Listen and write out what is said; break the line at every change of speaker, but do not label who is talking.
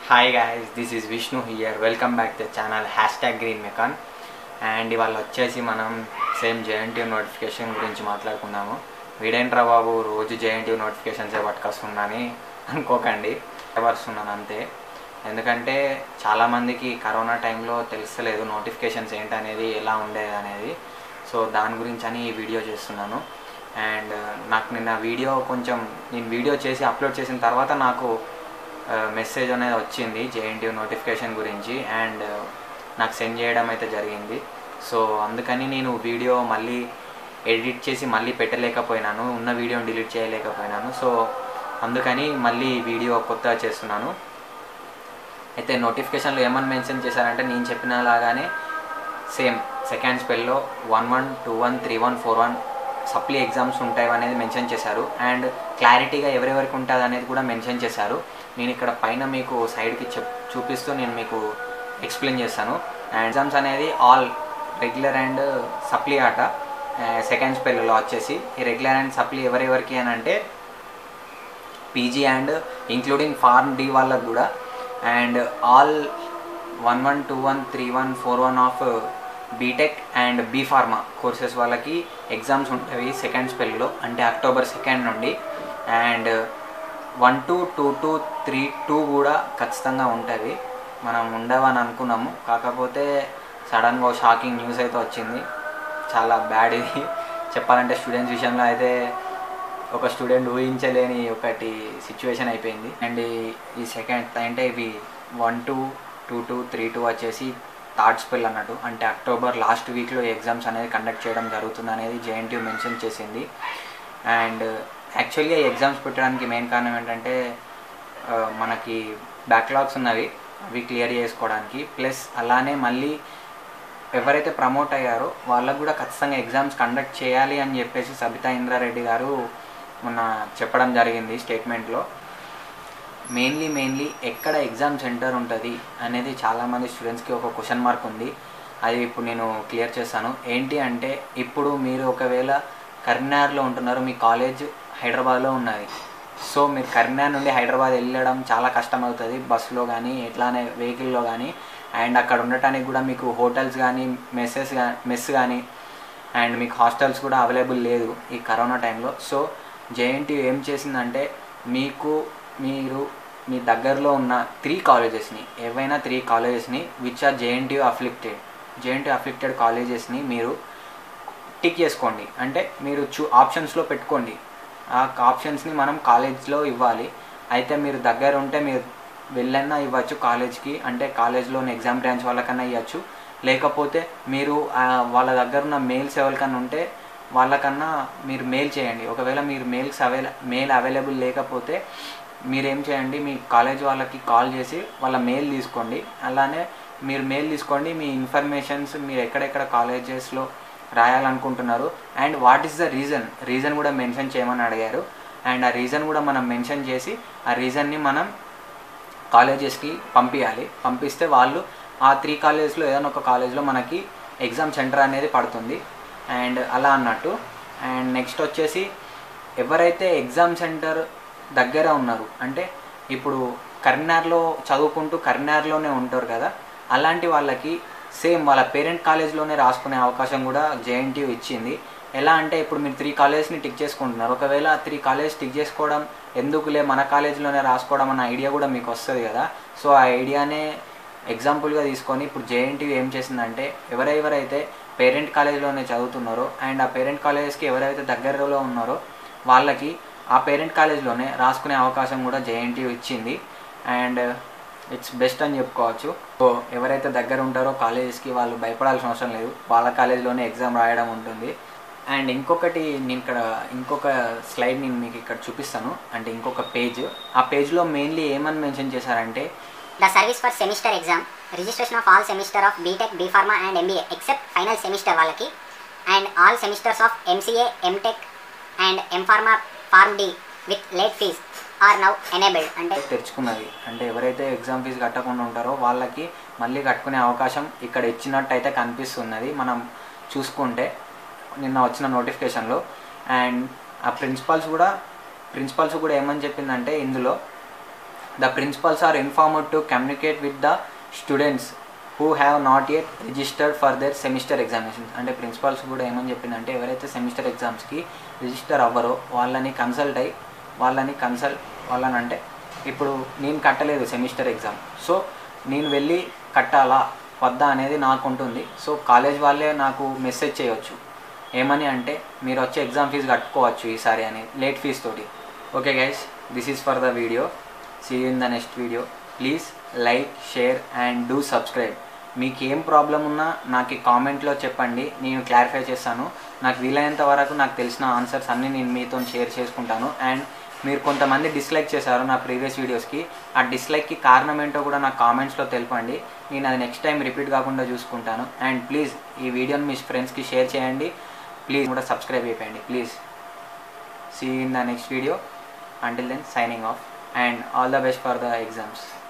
hi guys this is Vishnu here welcome back the channel hash tag green మెకాన్ and ఇవాళ వచ్చేసి మనం same JNTU notification గురించి మాట్లాడుకుందాము వీడేంట్రా బాబు రోజు జేఎన్టీయూ నోటిఫికేషన్సే పట్టుకొస్తున్నాని అనుకోకండి వస్తున్నాను అంతే ఎందుకంటే చాలామందికి కరోనా టైంలో తెలుస్తలేదు నోటిఫికేషన్స్ ఏంటనేది ఎలా ఉండేది అనేది సో దాని గురించి అని ఈ వీడియో చేస్తున్నాను అండ్ నాకు నిన్న వీడియో కొంచెం నేను వీడియో చేసి అప్లోడ్ చేసిన తర్వాత నాకు మెసేజ్ అనేది వచ్చింది జేఎన్టీయూ నోటిఫికేషన్ గురించి అండ్ నాకు సెండ్ చేయడం అయితే జరిగింది సో అందుకని నేను వీడియో మళ్ళీ ఎడిట్ చేసి మళ్ళీ పెట్టలేకపోయినాను ఉన్న వీడియోని డిలీట్ చేయలేకపోయినాను సో అందుకని మళ్ళీ వీడియో కొత్తగా చేస్తున్నాను అయితే నోటిఫికేషన్లో ఏమని మెన్షన్ చేశారంటే నేను చెప్పిన లాగానే సేమ్ సెకండ్ స్పెల్లో one one two one three one four one supply exams ఉంటాయి అనేది మెన్షన్ చేశారు అండ్ క్లారిటీగా ఎవరెవరికి ఉంటుంది అనేది కూడా మెన్షన్ చేశారు నేను ఇక్కడ పైన మీకు సైడ్కి చెప్ చూపిస్తూ నేను మీకు ఎక్స్ప్లెయిన్ చేస్తాను అండ్ ఎగ్జామ్స్ అనేది ఆల్ రెగ్యులర్ అండ్ సప్లీ ఆట సెకండ్ స్పెల్లో వచ్చేసి ఈ రెగ్యులర్ అండ్ సప్లీ ఎవరెవరికి అని అంటే PG and including pharm D వాళ్ళకు కూడా and all one one two one three one four one of b tech and B pharma courses వాళ్ళకి ఎగ్జామ్స్ ఉంటాయి సెకండ్ స్పెల్లో అంటే అక్టోబర్ సెకండ్ నుండి and one two two two three two కూడా ఖచ్చితంగా ఉంటుంది మనం ఉండవని అనుకున్నాము కాకపోతే సడన్గా షాకింగ్ న్యూస్ అయితే వచ్చింది చాలా బ్యాడ్ ఇది చెప్పాలంటే స్టూడెంట్స్ విషయంలో అయితే ఒక స్టూడెంట్ ఊహించలేని ఒకటి సిచ్యువేషన్ అయిపోయింది అండ్ ఈ సెకండ్ అంటే ఇవి one two two two three two వచ్చేసి థర్డ్ స్పెల్ అన్నట్టు అంటే అక్టోబర్ లాస్ట్ వీక్లో ఎగ్జామ్స్ అనేది కండక్ట్ చేయడం జరుగుతుంది అనేది జేఎన్టీ మెన్షన్ చేసింది అండ్ యాక్చువల్గా ఈ ఎగ్జామ్స్ పెట్టడానికి మెయిన్ కారణం ఏంటంటే మనకి బ్యాక్లాగ్స్ ఉన్నవి అవి క్లియర్ చేసుకోవడానికి ప్లస్ అలానే మళ్ళీ ఎవరైతే ప్రమోట్ అయ్యారో వాళ్ళకు కూడా ఖచ్చితంగా ఎగ్జామ్స్ కండక్ట్ చేయాలి అని చెప్పేసి సబితా ఇంద్రారెడ్డి గారు మొన్న చెప్పడం జరిగింది స్టేట్మెంట్లో మెయిన్లీ మెయిన్లీ ఎక్కడ ఎగ్జామ్ సెంటర్ ఉంటుంది అనేది చాలామంది స్టూడెంట్స్కి ఒక క్వశ్చన్ మార్క్ ఉంది అది ఇప్పుడు నేను క్లియర్ చేస్తాను ఏంటి అంటే ఇప్పుడు మీరు ఒకవేళ కరీంనగర్లో ఉంటున్నారు మీ కాలేజ్ హైదరాబాద్లో ఉన్నది సో మీరు కరీంనగర్ నుండి హైదరాబాద్ వెళ్ళడం చాలా కష్టం అవుతుంది బస్సులో కానీ ఎట్లానే వెహికల్లో కానీ అండ్ అక్కడ ఉండటానికి కూడా మీకు హోటల్స్ కానీ మెస్సెస్ కానీ మెస్ కానీ అండ్ మీకు హాస్టల్స్ కూడా అవైలబుల్ లేదు ఈ కరోనా టైంలో సో జేఎన్టీ ఏం చేసిందంటే మీకు మీరు మీ దగ్గరలో ఉన్న త్రీ కాలేజెస్ని ఏవైనా త్రీ కాలేజెస్ని which are JNT afflicted JNT afflicted కాలేజెస్ని మీరు టిక్ చేసుకోండి అంటే మీరు చూ ఆప్షన్స్లో పెట్టుకోండి ఆ ఆప్షన్స్ని మనం కాలేజ్లో ఇవ్వాలి అయితే మీరు దగ్గర ఉంటే మీరు వెళ్ళన్నా ఇవ్వచ్చు కాలేజ్కి అంటే కాలేజ్లోని ఎగ్జామ్ బ్రాంచ్ వాళ్ళకన్నా ఇవ్వచ్చు లేకపోతే మీరు వాళ్ళ దగ్గర ఉన్న మెయిల్స్ ఎవరికన్నా ఉంటే వాళ్ళకన్నా మీరు మెయిల్ చేయండి ఒకవేళ మీరు మెయిల్స్ అవైల మెయిల్ అవైలబుల్ లేకపోతే మీరేం చేయండి మీ కాలేజ్ వాళ్ళకి కాల్ చేసి వాళ్ళ మెయిల్ తీసుకోండి అలానే మీరు మెయిల్ తీసుకోండి మీ ఇన్ఫర్మేషన్స్ మీరు ఎక్కడెక్కడ కాలేజెస్లో రాయాలనుకుంటున్నారు and what is the reason reason కూడా మెన్షన్ చేయమని అడిగారు అండ్ ఆ రీజన్ కూడా మనం మెన్షన్ చేసి ఆ రీజన్ని మనం కాలేజెస్కి పంపించాలి పంపిస్తే వాళ్ళు ఆ త్రీ కాలేజెస్లో ఏదైనా ఒక కాలేజ్లో మనకి ఎగ్జామ్ సెంటర్ అనేది పడుతుంది అండ్ అలా అన్నట్టు అండ్ నెక్స్ట్ వచ్చేసి ఎవరైతే ఎగ్జామ్ సెంటర్ దగ్గర ఉన్నారు అంటే ఇప్పుడు కరీంనగర్లో చదువుకుంటూ కరీంనగర్లోనే ఉంటారు కదా అలాంటి వాళ్ళకి సేమ్ వాళ్ళ పేరెంట్ కాలేజ్లోనే రాసుకునే అవకాశం కూడా జేఎన్టీయూ ఇచ్చింది ఎలా అంటే ఇప్పుడు మీరు త్రీ కాలేజ్ని టిక్ చేసుకుంటున్నారు ఒకవేళ త్రీ కాలేజ్ టిక్ చేసుకోవడం ఎందుకులే మన కాలేజ్లోనే రాసుకోవడం అన్న ఐడియా కూడా మీకు వస్తుంది కదా సో ఆ ఐడియానే ఎగ్జాంపుల్గా తీసుకొని ఇప్పుడు జేఎన్టీయూ ఏం చేసిందంటే ఎవరెవరైతే పేరెంట్ కాలేజ్లోనే చదువుతున్నారో అండ్ ఆ పేరెంట్ కాలేజెస్కి ఎవరైతే దగ్గరలో ఉన్నారో వాళ్ళకి ఆ పేరెంట్ కాలేజ్లోనే రాసుకునే అవకాశం కూడా జేఎన్టీయూ ఇచ్చింది అండ్ ఇట్స్ బెస్ట్ అని చెప్పుకోవచ్చు సో ఎవరైతే దగ్గర ఉంటారో కాలేజెస్కి వాళ్ళు భయపడాల్సిన అవసరం లేదు వాళ్ళ కాలేజీలోనే ఎగ్జామ్ రాయడం ఉంటుంది అండ్ ఇంకొకటి నేను ఇక్కడ ఇంకొక స్లైడ్ నేను మీకు ఇక్కడ చూపిస్తాను అంటే ఇంకొక పేజ్ ఆ పేజ్లో మెయిన్లీ ఏమని మెన్షన్ చేశారంటే
The service for semester exam, registration of all semester of BTech, B Pharma and MBA except final semester వాళ్ళకి and all semesters of MCA, MTech and M Pharma Pharm D with late fees are now enabled అంటే
తెరుచుకున్నది అంటే ఎవరైతే exam fee కట్టకుండా ఉంటారో వాళ్ళకి మళ్ళీ కట్టుకునే అవకాశం ఇక్కడ ఇచ్చినట్టు అయితే కనిపిస్తున్నది మనం చూసుకుంటే నిన్న వచ్చిన నోటిఫికేషన్లో అండ్ ఆ ప్రిన్సిపల్స్ కూడా ప్రిన్సిపల్స్ కూడా ఏమని చెప్పిందంటే ఇందులో the principals are informed to communicate with the students who have not yet registered for their semester examinations అంటే ప్రిన్సిపల్స్ కూడా ఏమని చెప్పిందంటే ఎవరైతే సెమిస్టర్ ఎగ్జామ్స్కి రిజిస్టర్ అవ్వరో వాళ్ళని కన్సల్ట్ అయ్యి వాళ్ళని కన్సల్ట్ వాళ్ళని అంటే ఇప్పుడు నేను కట్టలేదు సెమిస్టర్ ఎగ్జామ్ సో నేను వెళ్ళి కట్టాలా వద్దా అనేది నాకు ఉంటుంది సో కాలేజ్ వాళ్ళే నాకు మెసేజ్ చేయొచ్చు ఏమని అంటే మీరు వచ్చే ఎగ్జామ్ ఫీజు కట్టుకోవచ్చు ఈసారి అని లేట్ ఫీజ్ తోటి okay guys this is for the video see in the next video please like share and do subscribe మీకు ఏం ప్రాబ్లం ఉన్నా నాకు ఈ కామెంట్లో చెప్పండి నేను క్లారిఫై చేస్తాను నాకు వీలైనంత వరకు నాకు తెలిసిన ఆన్సర్స్ అన్నీ నేను మీతో షేర్ చేసుకుంటాను అండ్ మీరు కొంతమంది డిస్లైక్ చేశారు నా ప్రీవియస్ వీడియోస్కి ఆ డిస్లైక్కి కారణం ఏంటో కూడా నాకు కామెంట్స్లో తెలపండి నేను అది నెక్స్ట్ టైం రిపీట్ కాకుండా చూసుకుంటాను అండ్ ప్లీజ్ ఈ వీడియోని మీ ఫ్రెండ్స్కి షేర్ చేయండి ప్లీజ్ కూడా సబ్స్క్రైబ్ అయిపోయండి please see in the next video until then signing off and all the best for the exams